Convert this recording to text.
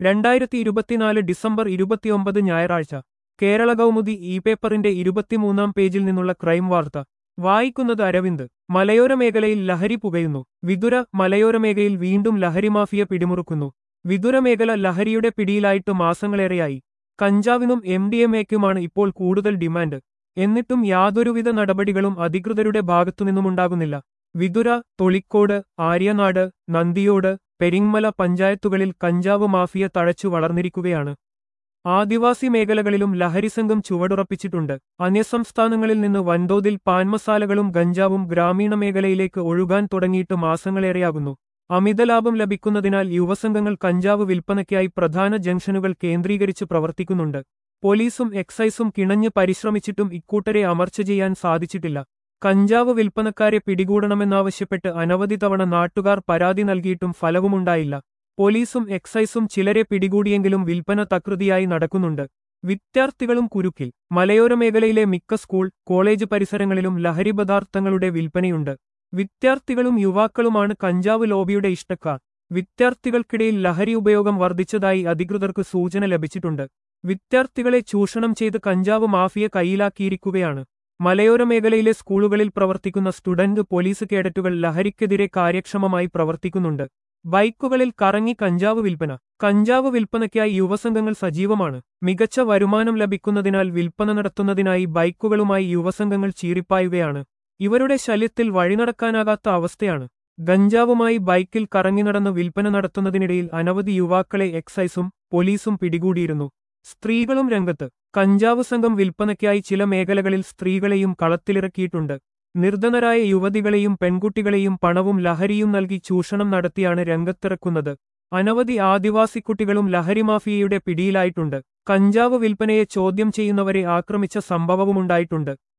രണ്ടായിരത്തി ഇരുപത്തിനാല് ഡിസംബർ ഇരുപത്തിയൊമ്പത് ഞായറാഴ്ച കേരള കൗമുദി ഇ പേപ്പറിന്റെ ഇരുപത്തിമൂന്നാം പേജിൽ നിന്നുള്ള ക്രൈം വാർത്ത വായിക്കുന്നത് അരവിന്ദ് മലയോര മേഖലയിൽ ലഹരി പുകയുന്നു വിതുര മലയോര മേഖലയിൽ വീണ്ടും ലഹരി മാഫിയ പിടിമുറുക്കുന്നു വിതുര മേഖല ലഹരിയുടെ പിടിയിലായിട്ട് മാസങ്ങളേറെയായി കഞ്ചാവിനും എം ഡി എം എക്കുമാണ് ഇപ്പോൾ കൂടുതൽ ഡിമാൻഡ് എന്നിട്ടും യാതൊരുവിധ നടപടികളും അധികൃതരുടെ ഭാഗത്തുനിന്നുമുണ്ടാകുന്നില്ല വിതുര തൊളിക്കോട് ആര്യനാട് നന്ദിയോട് പെരിങ്മല പഞ്ചായത്തുകളിൽ കഞ്ചാവ് മാഫിയ തഴച്ചു വളർന്നിരിക്കുകയാണ് ആദിവാസി മേഖലകളിലും ലഹരിസംഘം ചുവടുറപ്പിച്ചിട്ടുണ്ട് അന്യസംസ്ഥാനങ്ങളിൽ നിന്ന് വൻതോതിൽ പാൻമസാലകളും ഗഞ്ചാവും ഗ്രാമീണ മേഖലയിലേക്ക് ഒഴുകാൻ തുടങ്ങിയിട്ട് മാസങ്ങളേറെയാകുന്നു അമിതലാഭം ലഭിക്കുന്നതിനാൽ യുവസംഘങ്ങൾ കഞ്ചാവ് വിൽപ്പനയ്ക്കായി പ്രധാന ജംഗ്ഷനുകൾ കേന്ദ്രീകരിച്ച് പ്രവർത്തിക്കുന്നുണ്ട് പോലീസും എക്സൈസും കിണഞ്ഞ് പരിശ്രമിച്ചിട്ടും ഇക്കൂട്ടരെ അമർച്ച ചെയ്യാൻ സാധിച്ചിട്ടില്ല കഞ്ചാവ് വിൽപ്പനക്കാരെ പിടികൂടണമെന്നാവശ്യപ്പെട്ട് അനവധി തവണ നാട്ടുകാർ പരാതി നൽകിയിട്ടും ഫലവുമുണ്ടായില്ല പോലീസും എക്സൈസും ചിലരെ പിടികൂടിയെങ്കിലും വിൽപ്പന തകൃതിയായി നടക്കുന്നുണ്ട് വിദ്യാർത്ഥികളും കുരുക്കിൽ മലയോര മേഖലയിലെ മിക്ക സ്കൂൾ കോളേജ് പരിസരങ്ങളിലും ലഹരി പദാർത്ഥങ്ങളുടെ വിൽപ്പനയുണ്ട് വിദ്യാർത്ഥികളും യുവാക്കളുമാണ് കഞ്ചാവ് ലോബിയുടെ ഇഷ്ടക്കാർ വിദ്യാർത്ഥികൾക്കിടയിൽ ലഹരി ഉപയോഗം വർദ്ധിച്ചതായി അധികൃതർക്ക് സൂചന ലഭിച്ചിട്ടുണ്ട് വിദ്യാർത്ഥികളെ ചൂഷണം ചെയ്ത് കഞ്ചാവ് മാഫിയ കൈയിലാക്കിയിരിക്കുകയാണ് മലയോര മേഖലയിലെ സ്കൂളുകളിൽ പ്രവർത്തിക്കുന്ന സ്റ്റുഡന്റ് പോലീസ് കേഡറ്റുകൾ ലഹരിക്കെതിരെ കാര്യക്ഷമമായി പ്രവർത്തിക്കുന്നുണ്ട് ബൈക്കുകളിൽ കറങ്ങി കഞ്ചാവ് വിൽപ്പന കഞ്ചാവ് വിൽപ്പനയ്ക്കായി യുവസംഘങ്ങൾ സജീവമാണ് മികച്ച വരുമാനം ലഭിക്കുന്നതിനാൽ വിൽപ്പന നടത്തുന്നതിനായി ബൈക്കുകളുമായി യുവസംഘങ്ങൾ ചീറിപ്പായുകയാണ് ഇവരുടെ ശല്യത്തിൽ വഴിനടക്കാനാകാത്ത അവസ്ഥയാണ് ഗഞ്ചാവുമായി ബൈക്കിൽ കറങ്ങി നടന്ന് വിൽപ്പന നടത്തുന്നതിനിടയിൽ അനവധി യുവാക്കളെ എക്സൈസും പോലീസും പിടികൂടിയിരുന്നു സ്ത്രീകളും രംഗത്ത് കഞ്ചാവ് സംഘം വിൽപ്പനയ്ക്കായി ചില മേഖലകളിൽ സ്ത്രീകളെയും കളത്തിലിറക്കിയിട്ടുണ്ട് നിർധനരായ യുവതികളെയും പെൺകുട്ടികളെയും പണവും ലഹരിയും നൽകി ചൂഷണം നടത്തിയാണ് രംഗത്തിറക്കുന്നത് അനവധി ആദിവാസി കുട്ടികളും ലഹരി മാഫിയയുടെ പിടിയിലായിട്ടുണ്ട് കഞ്ചാവ് വിൽപ്പനയെ ചോദ്യം ചെയ്യുന്നവരെ ആക്രമിച്ച സംഭവവുമുണ്ടായിട്ടുണ്ട്